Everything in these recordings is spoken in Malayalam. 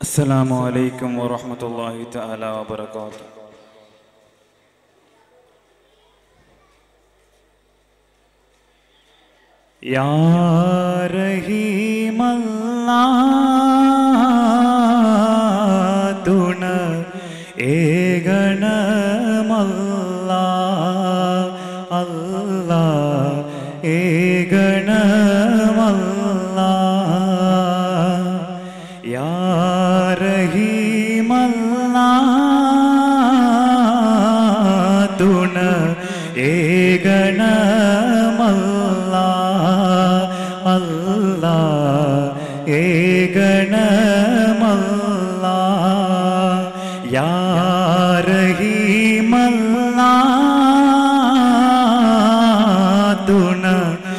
السلام عليكم ورحمة الله تعالى وبركاته يا رحيم الله തുണ ഏകണമല്ല അല്ല ഏകണമല്ല യാ റഹീമല്ല തുണ ഏകണമല്ല അല്ല ഏകണമല്ല യാ റഹീമല്ല തുണ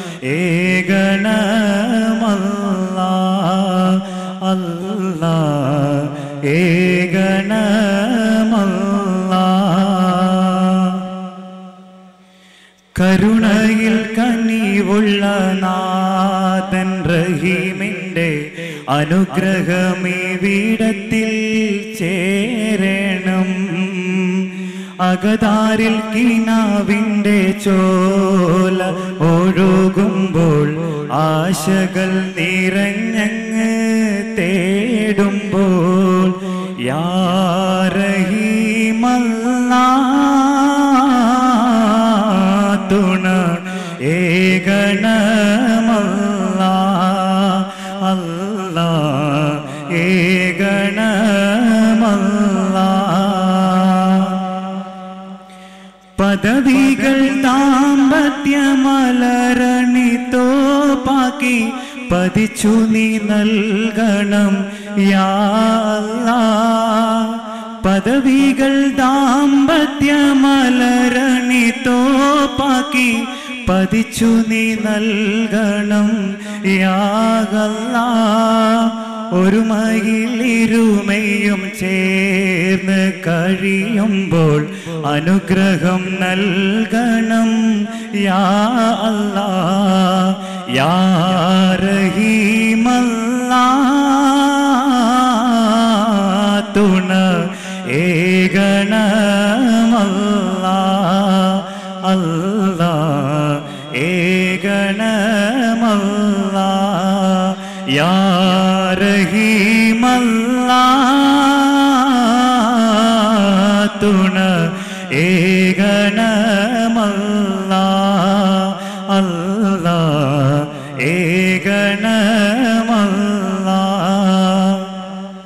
ഏകണമല്ല അല്ല ഏകണമല്ല കരുണയിൽ കനിവുള്ള നാഥൻ റഹീമിൻ്റെ അനുഗ്രഹമീ വീടത്തിൽ ചേരണം അകതാരിൽ കിനാവിൻ്റെ ചോല ഒഴുകുമ്പോൾ ആശകൾ നിറഞ്ഞങ്ങ് തേടുമ്പോൾ യാ റഹീമല്ലാ തുണ ഏകണമല്ല അല്ല ഏകണമല്ല പദവികൾ ദാമ്പത്യമലരണി തോപ്പാക്കി പതിച്ചു നീ നൽകണം യാ അല്ലാ. പദവികൾ ദാമ്പത്യമലരണി തോപ്പാക്കി പതിച്ചു നീ നൽകണം യാകല്ല ഒരു മയിലിരുമയും ചേർന്ന് കഴിയുമ്പോൾ അനുഗ്രഹം നൽകണം യാ അല്ലാ യാ റഹീമല്ലാ തുണ ഏകണമല്ല അല്ല ഏകണമല്ല യാ റഹീമല്ല തുണ ഏകണമല്ല അല്ല ഏകണമല്ല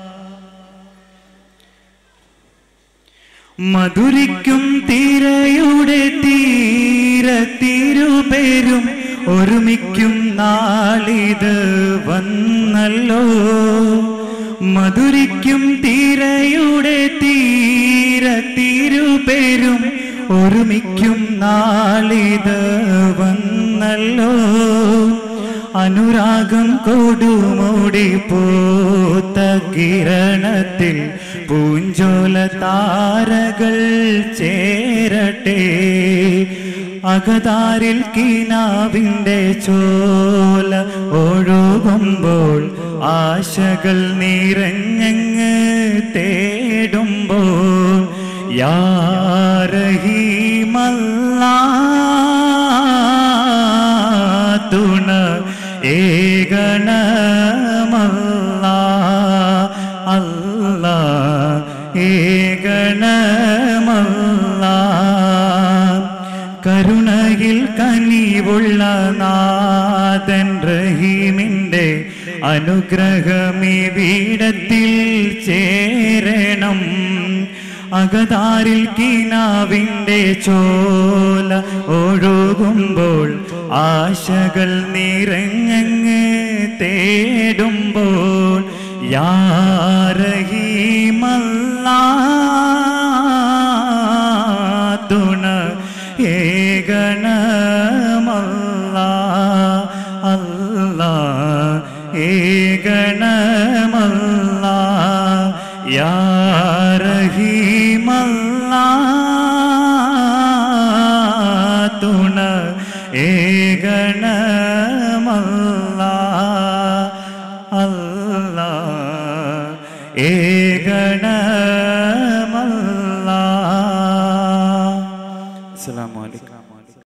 മധുരിക്കും തീരയുടെ തീരത്തിരുപേരും ഒരുമിക്കും നാളിത് വന്നല്ലോ മധുരിക്കും തീരയുടെ തീരത്തിരുപേരും ഒരുമിക്കും നാളിത് വന്നല്ലോ അനുരാഗം കൊടുമൂടി പൂത്ത കിരണത്തിൽ പൂഞ്ചോല താരകൾ ചേരട്ടെ അകതാരിൽ കിനാവിൻ്റെ ചോല ഒഴുകുമ്പോൾ ആശകൾ നിറഞ്ഞങ്ങ് തേടുമ്പോൾ യാ റഹീമല്ലാ തുണ ഏകണമല്ല അല്ല ഏകണമല്ല കരുണയിൽ കനിവുള്ള നാഥൻ റഹീമിൻ്റെ അനുഗ്രഹമീ വീടത്തിൽ ചേരണം അകതാരിൽ കിനാവിൻ്റെ ചോല ഒഴുകുമ്പോൾ ആശകൾ നിറഞ്ഞങ്ങ് തേടുമ്പോൾ യാ റഹീമല്ലാ തുണ ഏകണമല്ല അല്ല ഏകണമല്ല യാ റഹീമല്ലാ തുണ ഏകണമല്ല അല്ല ഏകണമല്ല അസ്സലാമു അലൈക്കും